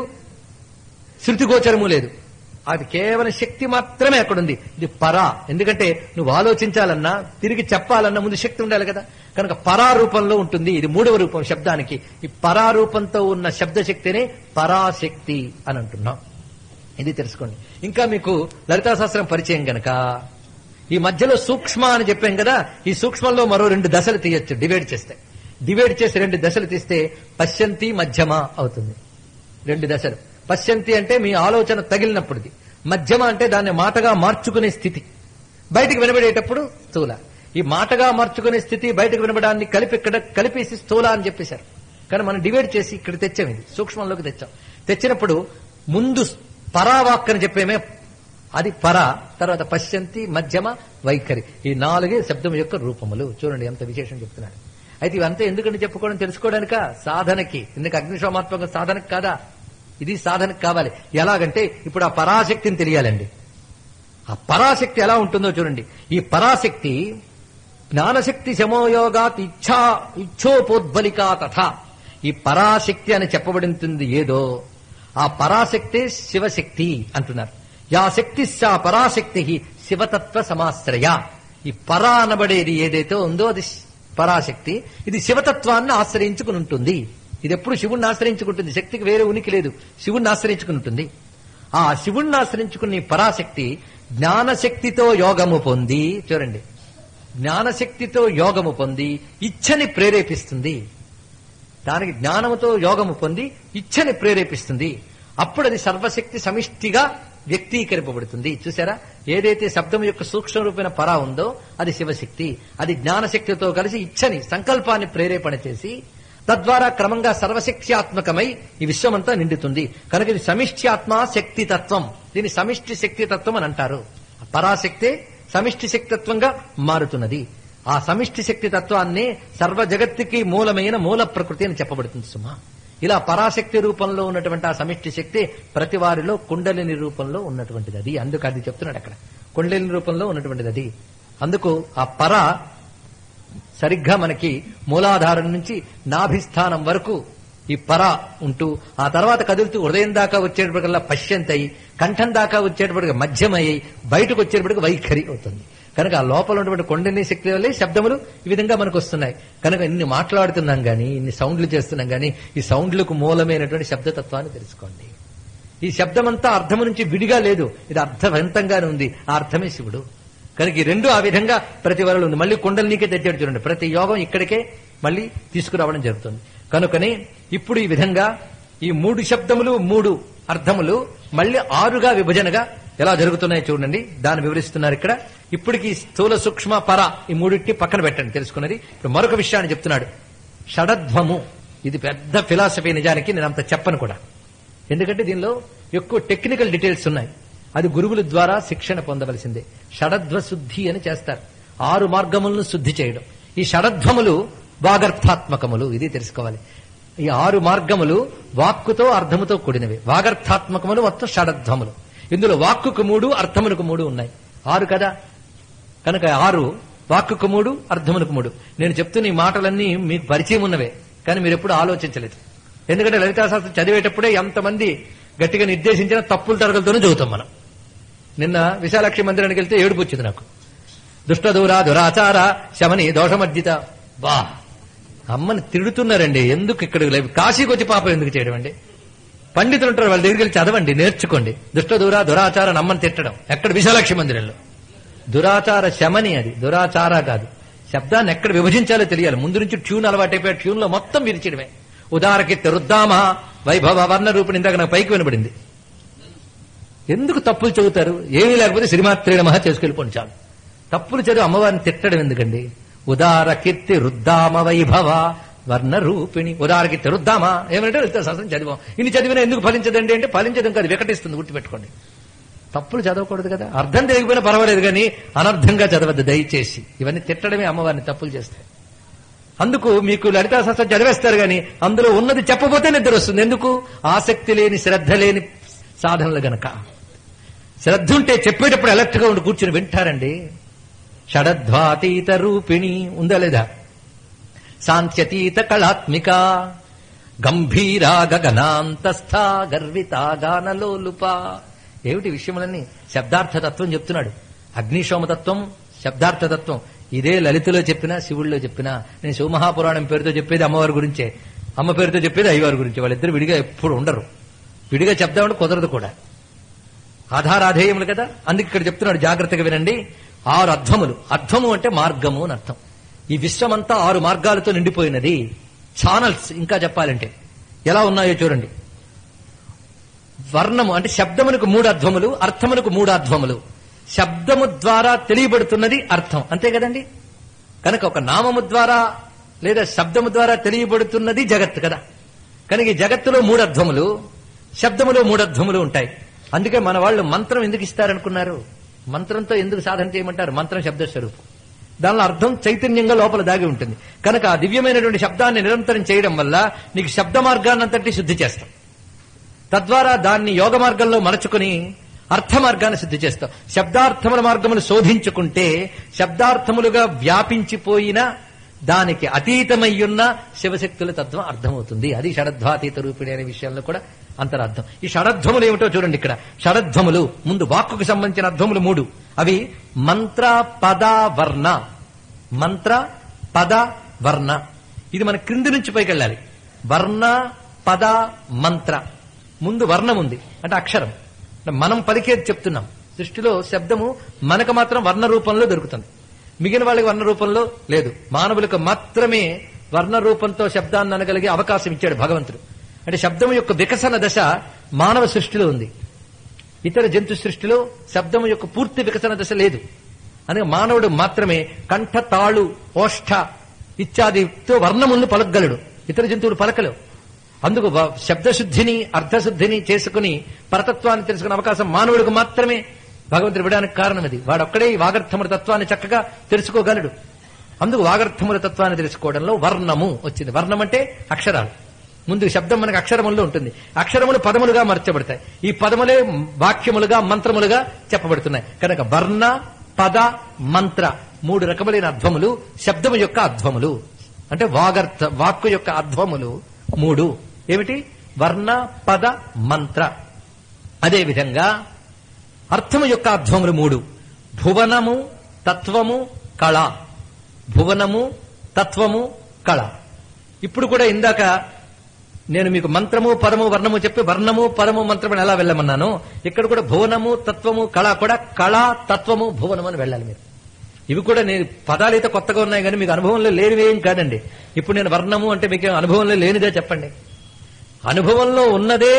శృతిగోచరము లేదు అది కేవలం శక్తి మాత్రమే అక్కడ ఉంది ఇది పరా ఎందుకంటే నువ్వు ఆలోచించాలన్నా తిరిగి చెప్పాలన్నా ముందు శక్తి ఉండాలి కదా కనుక పరారూపంలో ఉంటుంది ఇది మూడవ రూపం శబ్దానికి ఈ పరారూపంతో ఉన్న శబ్దశక్తినే పరాశక్తి అని అంటున్నాం ఇది తెలుసుకోండి ఇంకా మీకు లలితా శాస్త్రం పరిచయం గనక ఈ మధ్యలో సూక్ష్మ అని చెప్పాం కదా ఈ సూక్ష్మంలో మరో రెండు దశలు తీయొచ్చు డివైడ్ చేస్తే డివైడ్ చేసి రెండు దశలు తీస్తే పశ్యంతి మధ్యమ అవుతుంది రెండు దశలు పశ్యంతి అంటే మీ ఆలోచన తగిలినప్పుడుది మధ్యమ అంటే దాన్ని మాటగా మార్చుకునే స్థితి బయటికి వినబడేటప్పుడు స్థూల ఈ మాటగా మార్చుకునే స్థితి బయటకు వినబడాన్ని కలిపి ఇక్కడ కలిపేసి స్థూల అని చెప్పేశారు కానీ మనం డివైడ్ చేసి ఇక్కడ తెచ్చాం ఇది సూక్ష్మంలోకి తెచ్చాం తెచ్చినప్పుడు ముందు పరావాక్ అని చెప్పేమే అది పర తర్వాత పశ్చంతి మధ్యమ వైఖరి ఈ నాలుగే శబ్దం యొక్క రూపములు చూడండి ఎంత విశేషం చెప్తున్నాడు అయితే ఇవంతా ఎందుకంటే చెప్పుకోవడం తెలుసుకోవడానిక సాధనకి ఎందుకు అగ్నిశోమాత్మక సాధనకు కాదా ఇది సాధనకు కావాలి ఎలాగంటే ఇప్పుడు ఆ పరాశక్తిని తెలియాలండి ఆ పరాశక్తి ఎలా ఉంటుందో చూడండి ఈ పరాశక్తి జ్ఞానశక్తి శమోయోగాత్ ఇచ్ఛా ఇచ్చోపోద్బలికా తథా ఈ పరాశక్తి అని చెప్పబడుతుంది ఏదో ఆ పరాశక్తే శివశక్తి అంటున్నారు యా శక్తి సా పరాశక్తి శివతత్వ సమాశ్రయ ఈ పరా అనబడేది ఏదైతే ఉందో అది పరాశక్తి ఇది శివతత్వాన్ని ఆశ్రయించుకుని ఉంటుంది ఇది ఎప్పుడు శివుణ్ణి ఆశ్రయించుకుంటుంది శక్తికి వేరే ఉనికి లేదు శివుణ్ణి ఆశ్రయించుకుని ఉంటుంది ఆ శివుణ్ణి ఆశ్రయించుకున్న ఈ పరాశక్తి జ్ఞానశక్తితో యోగము పొంది చూడండి జ్ఞానశక్తితో యోగము పొంది ఇచ్ఛని ప్రేరేపిస్తుంది దానికి జ్ఞానముతో యోగము పొంది ఇచ్ఛని ప్రేరేపిస్తుంది అప్పుడు అది సర్వశక్తి సమిష్టిగా వ్యక్తీకరింపబడుతుంది చూసారా ఏదైతే శబ్దం యొక్క సూక్ష్మ రూపమైన పరా ఉందో అది శివశక్తి అది జ్ఞానశక్తితో కలిసి ఇచ్ఛని సంకల్పాన్ని ప్రేరేపణ చేసి తద్వారా క్రమంగా సర్వశక్త్యాత్మకమై ఈ విశ్వమంతా నిండుతుంది కనుక ఇది సమిష్ట్యాత్మ శక్తి తత్వం దీని సమిష్టి శక్తి తత్వం అని అంటారు పరాశక్తే సమిష్టి శక్తిత్వంగా మారుతున్నది ఆ సమిష్టి శక్తి తత్వాన్ని సర్వ జగత్తుకి మూలమైన మూల ప్రకృతి అని చెప్పబడుతుంది సుమా ఇలా పరాశక్తి రూపంలో ఉన్నటువంటి ఆ సమిష్టి శక్తి ప్రతి వారిలో కుండలిని రూపంలో ఉన్నటువంటిది అది అందుకు అది చెప్తున్నాడు అక్కడ కుండలిని రూపంలో ఉన్నటువంటిది అది అందుకు ఆ పర సరిగ్గా మనకి మూలాధారం నుంచి నాభిస్థానం వరకు ఈ పర ఉంటూ ఆ తర్వాత కదులుతూ హృదయం దాకా వచ్చేటప్పటికల్లా పశ్యంతయి కంఠం దాకా వచ్చేటప్పటికి మధ్యమయ్యి బయటకు వచ్చేటప్పటికి వైఖరి అవుతుంది కనుక ఆ లోపల ఉన్నటువంటి కొండని శక్తి వల్లే శబ్దములు ఈ విధంగా మనకు వస్తున్నాయి కనుక ఇన్ని మాట్లాడుతున్నాం గాని ఇన్ని సౌండ్లు చేస్తున్నాం గాని ఈ సౌండ్లకు మూలమైనటువంటి శబ్దతత్వాన్ని తెలుసుకోండి ఈ శబ్దమంతా అర్థము నుంచి విడిగా లేదు ఇది అర్థవంతంగానే ఉంది ఆ అర్థమే శివుడు కనుక ఈ రెండు ఆ విధంగా ప్రతి వరలు ఉంది మళ్ళీ కుండలనీకే తెచ్చాడు చూడండి ప్రతి యోగం ఇక్కడికే మళ్ళీ తీసుకురావడం జరుగుతుంది కనుకనే ఇప్పుడు ఈ విధంగా ఈ మూడు శబ్దములు మూడు అర్థములు మళ్ళీ ఆరుగా విభజనగా ఎలా జరుగుతున్నాయో చూడండి దాన్ని వివరిస్తున్నారు ఇక్కడ ఇప్పటికి స్థూల సూక్ష్మ పర ఈ మూడింటి పక్కన పెట్టండి తెలుసుకున్నది ఇప్పుడు మరొక విషయాన్ని చెప్తున్నాడు షడధ్వము ఇది పెద్ద ఫిలాసఫీ నిజానికి నేను అంత చెప్పను కూడా ఎందుకంటే దీనిలో ఎక్కువ టెక్నికల్ డీటెయిల్స్ ఉన్నాయి అది గురువుల ద్వారా శిక్షణ పొందవలసిందే షడధ్వ శుద్ధి అని చేస్తారు ఆరు మార్గములను శుద్ధి చేయడం ఈ షడధ్వములు వాగర్థాత్మకములు ఇది తెలుసుకోవాలి ఈ ఆరు మార్గములు వాక్కుతో అర్థముతో కూడినవి వాగర్థాత్మకములు మొత్తం షడధ్వములు ఇందులో వాక్కుకు మూడు అర్థములకు మూడు ఉన్నాయి ఆరు కదా కనుక ఆరు వాక్కుకు మూడు అర్థములకు మూడు నేను చెప్తున్న ఈ మాటలన్నీ మీకు పరిచయం ఉన్నవే కానీ మీరు ఎప్పుడు ఆలోచించలేదు ఎందుకంటే లలితాశాస్త్రం చదివేటప్పుడే ఎంతమంది గట్టిగా నిర్దేశించిన తప్పుల తరగలతోనే చదువుతాం మనం నిన్న విశాలాక్షి మందిరానికి వెళ్తే ఏడుపు వచ్చింది నాకు దుష్టదూర దురాచార శమని దోషమర్జిత బా అమ్మని తిడుతున్నారండి ఎందుకు ఇక్కడ లేవు? కాశీకి వచ్చి పాపం ఎందుకు చేయడం అండి పండితులు ఉంటారు వాళ్ళ దగ్గరికి వెళ్ళి చదవండి నేర్చుకోండి దుష్టదూర దురాచార నమ్మని తిట్టడం ఎక్కడ విశాలాక్షి మందిరంలో దురాచార శమని అది దురాచార కాదు శబ్దాన్ని ఎక్కడ విభజించాలో తెలియాలి ముందు నుంచి ట్యూన్ అలవాటైపోయా ట్యూన్ లో మొత్తం విరిచిడమే ఉదారకి రుద్దామ వైభవ వర్ణ రూపిణి ఇందాక నాకు పైకి వినబడింది ఎందుకు తప్పులు చదువుతారు ఏమీ లేకపోతే శ్రీమాత్రేణ మహా చేసుకెళ్ళిపోండి చాలు తప్పులు చదివి అమ్మవారిని తిట్టడం ఎందుకండి ఉదార కీర్తి రుద్దామ వైభవ వర్ణ రూపిణి ఉదార కీర్తి రుద్దామ ఏమంటే లలిత శాస్త్రం చదివాం ఇన్ని చదివినా ఎందుకు ఫలించదండి అంటే ఫలించడం కాదు వికటిస్తుంది గుర్తుపెట్టుకోండి తప్పులు చదవకూడదు కదా అర్థం తెలియకపోయినా పర్వాలేదు కానీ అనర్థంగా చదవద్దు దయచేసి ఇవన్నీ తిట్టడమే అమ్మవారిని తప్పులు చేస్తాయి అందుకు మీకు లలితా శాస్త్రం చదివేస్తారు గాని అందులో ఉన్నది చెప్పబోతే నిద్ర వస్తుంది ఎందుకు ఆసక్తి లేని శ్రద్ధ లేని సాధనలు గనక శ్రద్ధ ఉంటే చెప్పేటప్పుడు అలర్ట్ గా ఉండి కూర్చుని వింటారండి షడధ్వాతీత రూపిణి ఉందా లేదా సాంత్యతీత కళాత్మిక గంభీరా గగనాంతస్థ గర్విత గానలోలుప ఏమిటి విషయములన్నీ శబ్దార్థతత్వం చెప్తున్నాడు అగ్నిశోమతత్వం శబ్దార్థతత్వం ఇదే లలితలో చెప్పినా శివుల్లో చెప్పినా నేను శివమహాపురాణం పేరుతో చెప్పేది అమ్మవారి గురించే అమ్మ పేరుతో చెప్పేది అయ్యవారి గురించి వాళ్ళిద్దరు విడిగా ఎప్పుడు ఉండరు విడిగా చెప్దామంటే కుదరదు కూడా ఆధారాధేయములు కదా అందుకు ఇక్కడ చెప్తున్నాడు జాగ్రత్తగా వినండి ఆరు అర్థములు అర్థము అంటే మార్గము అని అర్థం ఈ విశ్వమంతా ఆరు మార్గాలతో నిండిపోయినది ఛానల్స్ ఇంకా చెప్పాలంటే ఎలా ఉన్నాయో చూడండి వర్ణము అంటే శబ్దమునకు మూడు అర్థములు అర్థమునకు మూడు అర్థములు శబ్దము ద్వారా తెలియబడుతున్నది అర్థం అంతే కదండి కనుక ఒక నామము ద్వారా లేదా శబ్దము ద్వారా తెలియబడుతున్నది జగత్తు కదా కనుక ఈ జగత్తులో మూడు అర్థములు శబ్దములో మూడు అర్థములు ఉంటాయి అందుకే మన వాళ్ళు మంత్రం ఎందుకు ఇస్తారనుకున్నారు మంత్రంతో ఎందుకు సాధన చేయమంటారు మంత్రం శబ్ద స్వరూపం దానిలో అర్థం చైతన్యంగా లోపల దాగి ఉంటుంది కనుక ఆ దివ్యమైనటువంటి శబ్దాన్ని నిరంతరం చేయడం వల్ల నీకు శబ్ద మార్గాన్నంతటి శుద్ధి చేస్తాం తద్వారా దాన్ని యోగ మార్గంలో మలచుకుని అర్థ మార్గాన్ని శుద్ధి చేస్తాం శబ్దార్థముల మార్గములు శోధించుకుంటే శబ్దార్థములుగా వ్యాపించిపోయిన దానికి అతీతమయ్యున్న శివశక్తుల తత్వం అర్థమవుతుంది అది షడధ్వాతీత రూపిణి అనే విషయంలో కూడా అంతరార్థం ఈ షడధ్వములు ఏమిటో చూడండి ఇక్కడ షడధ్వములు ముందు వాక్కుకు సంబంధించిన అర్థములు మూడు అవి మంత్ర పద వర్ణ మంత్ర పద వర్ణ ఇది మన క్రింది నుంచి పైకి వెళ్ళాలి వర్ణ పద మంత్ర ముందు వర్ణం ఉంది అంటే అక్షరం అంటే మనం పలికేది చెప్తున్నాం సృష్టిలో శబ్దము మనకు మాత్రం వర్ణ రూపంలో దొరుకుతుంది మిగిలిన వాళ్ళకి వర్ణ రూపంలో లేదు మానవులకు మాత్రమే వర్ణ రూపంతో శబ్దాన్ని అనగలిగే అవకాశం ఇచ్చాడు భగవంతుడు అంటే శబ్దం యొక్క వికసన దశ మానవ సృష్టిలో ఉంది ఇతర జంతు సృష్టిలో శబ్దం యొక్క పూర్తి వికసన దశ లేదు అందుకే మానవుడు మాత్రమే కంఠ తాళు ఓష్ఠ ఇత్యాదితో వర్ణములను పలకగలడు ఇతర జంతువులు పలకలేవు అందుకు వ- శబ్దశుద్ధిని అర్థశుద్ధిని చేసుకుని పరతత్వాన్ని తెలుసుకునే అవకాశం మానవుడికి మాత్రమే భగవంతుడు ఇవ్వడానికి కారణం అది వాడొక్కడే ఈ వాగర్థముల తత్వాన్ని చక్కగా తెలుసుకోగలడు అందుకు వాగర్థముల తత్వాన్ని తెలుసుకోవడంలో వర్ణము వచ్చింది వర్ణం అంటే అక్షరాలు ముందు శబ్దం మనకు అక్షరముల్లో ఉంటుంది అక్షరములు పదములుగా మార్చబడతాయి ఈ పదములే వాక్యములుగా మంత్రములుగా చెప్పబడుతున్నాయి కనుక వర్ణ పద మంత్ర మూడు రకములైన అధ్వములు శబ్దము యొక్క అధ్వములు అంటే వాగర్థ వాక్కు యొక్క అధ్వములు మూడు ఏమిటి వర్ణ పద మంత్ర అదే విధంగా అర్థము యొక్క అధ్వములు మూడు భువనము తత్వము కళ భువనము తత్వము కళ ఇప్పుడు కూడా ఇందాక నేను మీకు మంత్రము పరము వర్ణము చెప్పి వర్ణము పరము మంత్రము అని ఎలా వెళ్ళమన్నాను ఇక్కడ కూడా భువనము తత్వము కళ కూడా కళ తత్వము భువనము అని వెళ్ళాలి మీరు ఇవి కూడా నేను పదాలు అయితే కొత్తగా ఉన్నాయి కానీ మీకు అనుభవంలో లేనివేం కాదండి ఇప్పుడు నేను వర్ణము అంటే మీకు అనుభవంలో లేనిదే చెప్పండి అనుభవంలో ఉన్నదే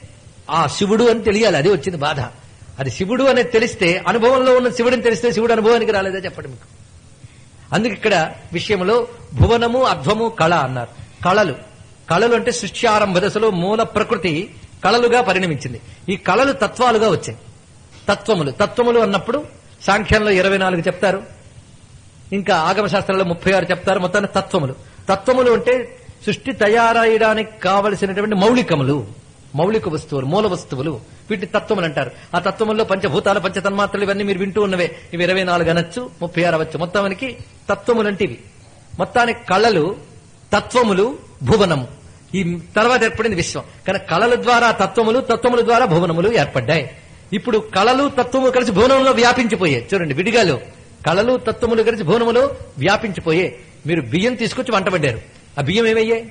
ఆ శివుడు అని తెలియాలి అది వచ్చింది బాధ అది శివుడు అనేది తెలిస్తే అనుభవంలో ఉన్న శివుడిని తెలిస్తే శివుడు అనుభవానికి రాలేదే చెప్పండి మీకు అందుకు ఇక్కడ విషయంలో భువనము అధ్వము కళ అన్నారు కళలు కళలు అంటే సృష్టి ఆరంభ దశలో మూల ప్రకృతి కళలుగా పరిణమించింది ఈ కళలు తత్వాలుగా వచ్చాయి తత్వములు తత్వములు అన్నప్పుడు సాంఖ్యంలో ఇరవై నాలుగు చెప్తారు ఇంకా ఆగమ శాస్త్రంలో ముప్పై ఆరు చెప్తారు మొత్తాన్ని తత్వములు తత్వములు అంటే సృష్టి తయారయ్యడానికి కావలసినటువంటి మౌలికములు మౌలిక వస్తువులు మూల వస్తువులు వీటిని తత్వములు అంటారు ఆ తత్వముల్లో పంచభూతాలు పంచతన్మాత్రలు ఇవన్నీ మీరు వింటూ ఉన్నవే ఇవి ఇరవై నాలుగు అనొచ్చు ముప్పై ఆరు అవచ్చు మొత్తానికి తత్వములు అంటే ఇవి మొత్తానికి కళలు తత్వములు భువనము ఈ తర్వాత ఏర్పడింది విశ్వం కానీ కళల ద్వారా తత్వములు తత్వముల ద్వారా భువనములు ఏర్పడ్డాయి ఇప్పుడు కళలు తత్వము కలిసి భువనంలో వ్యాపించిపోయాయి చూడండి విడిగాలు కళలు తత్వములు కలిసి భువనములో వ్యాపించిపోయే మీరు బియ్యం తీసుకొచ్చి వంట పడ్డారు ఆ బియ్యం ఏమయ్యాయి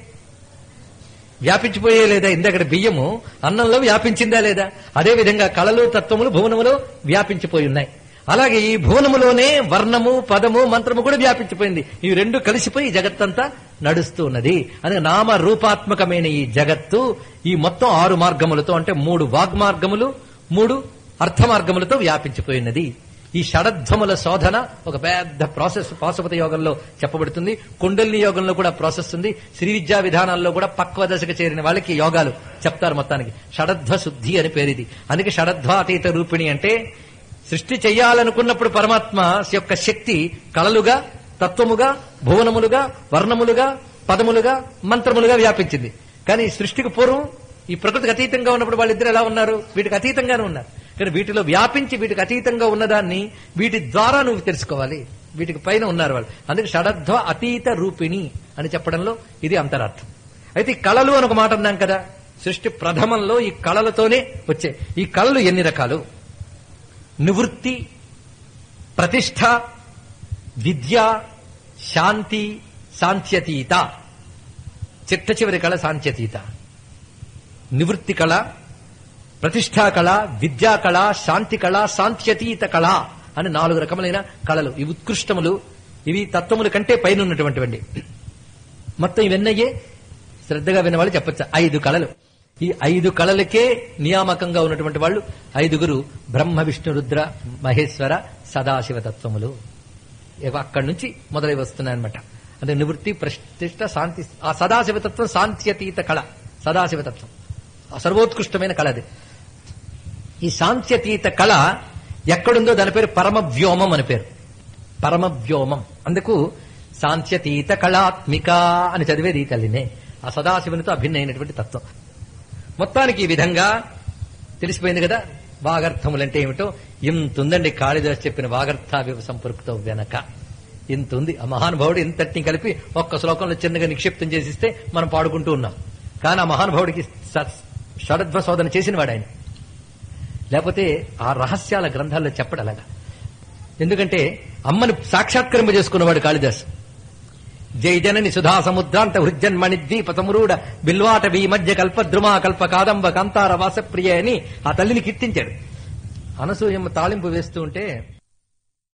వ్యాపించిపోయే లేదా ఇందక్కడ బియ్యము అన్నంలో వ్యాపించిందా లేదా అదే విధంగా కళలు తత్వములు భువనములో వ్యాపించిపోయి ఉన్నాయి అలాగే ఈ భువనములోనే వర్ణము పదము మంత్రము కూడా వ్యాపించిపోయింది ఇవి రెండు కలిసిపోయి ఈ జగత్తంతా నడుస్తూ ఉన్నది అని నామ రూపాత్మకమైన ఈ జగత్తు ఈ మొత్తం ఆరు మార్గములతో అంటే మూడు వాగ్మార్గములు మూడు అర్థ మార్గములతో వ్యాపించిపోయినది ఈ షడధ్వముల శోధన ఒక పెద్ద ప్రాసెస్ పాశుపత యోగంలో చెప్పబడుతుంది కుండలిని యోగంలో కూడా ప్రాసెస్ ఉంది శ్రీ విద్యా విధానాల్లో కూడా పక్వ దశకు చేరిన వాళ్ళకి యోగాలు చెప్తారు మొత్తానికి షడధ్వ శుద్ధి అని పేరిది అందుకే షడధ్వాతీత రూపిణి అంటే సృష్టి చెయ్యాలనుకున్నప్పుడు పరమాత్మ యొక్క శక్తి కళలుగా తత్వముగా భువనములుగా వర్ణములుగా పదములుగా మంత్రములుగా వ్యాపించింది కానీ ఈ సృష్టికి పూర్వం ఈ ప్రకృతికి అతీతంగా ఉన్నప్పుడు వాళ్ళిద్దరు ఎలా ఉన్నారు వీటికి అతీతంగానే ఉన్నారు కానీ వీటిలో వ్యాపించి వీటికి అతీతంగా ఉన్నదాన్ని వీటి ద్వారా నువ్వు తెలుసుకోవాలి వీటికి పైన ఉన్నారు వాళ్ళు అందుకే షడధ్వ అతీత రూపిణి అని చెప్పడంలో ఇది అంతరార్థం అయితే ఈ కళలు అని ఒక మాట అన్నాం కదా సృష్టి ప్రథమంలో ఈ కళలతోనే వచ్చాయి ఈ కళలు ఎన్ని రకాలు నివృత్తి ప్రతిష్ట విద్య శాంతి సాంత్యతీత చిట్ట చివరి కళ సాంత్యతీత నివృత్తి కళ ప్రతిష్టా కళ విద్యా కళ శాంతి కళ సాంత్యతీత కళ అని నాలుగు రకములైన కళలు ఇవి ఉత్కృష్టములు ఇవి తత్వముల కంటే పైన ఉన్నటువంటివండి మొత్తం ఇవన్నయ్యే శ్రద్ధగా విన్నవాళ్ళు చెప్పచ్చు ఐదు కళలు ఈ ఐదు కళలకే నియామకంగా ఉన్నటువంటి వాళ్ళు ఐదుగురు బ్రహ్మ విష్ణు రుద్ర మహేశ్వర సదాశివ తత్వములు ఇవి అక్కడి నుంచి మొదలై వస్తున్నాయన్నమాట అంటే నివృత్తి ప్రతిష్ట శాంతి ఆ సదాశివతత్వం శాంత్యతీత కళ సదాశివతత్వం ఆ సర్వోత్కృష్టమైన కళ అది ఈ శాంత్యతీత కళ ఎక్కడుందో దాని పేరు పరమ వ్యోమం అని పేరు పరమ వ్యోమం అందుకు శాంత్యతీత కళాత్మిక అని చదివేది ఈ తల్లినే ఆ సదాశివునితో అభిన్నమైనటువంటి తత్వం మొత్తానికి ఈ విధంగా తెలిసిపోయింది కదా వాగర్థములంటే ఏమిటో ఇంత ఉందండి కాళిదాస్ చెప్పిన వాగర్థావివ సంపృక్తో వెనక ఇంత ఉంది ఆ మహానుభావుడు ఇంతటిని కలిపి ఒక్క శ్లోకంలో చిన్నగా నిక్షిప్తం చేసిస్తే మనం పాడుకుంటూ ఉన్నాం కానీ ఆ మహానుభావుడికి స- షడధ్వ శోధన చేసిన వాడు ఆయన లేకపోతే ఆ రహస్యాల గ్రంథాల్లో చెప్పడు అలాగా ఎందుకంటే అమ్మని సాక్షాత్కరింప చేసుకున్నవాడు కాళిదాస్ జై జనని సుధా సముద్రాంత హృజన్మణి ద్వీప తమురూడ బిల్వాట వీ మధ్య కల్పద్రుమా కల్ప కాదంబ కంతార వాసప్రియ అని ఆ తల్లిని కీర్తించాడు అనసూయమ్మ తాళింపు వేస్తూ ఉంటే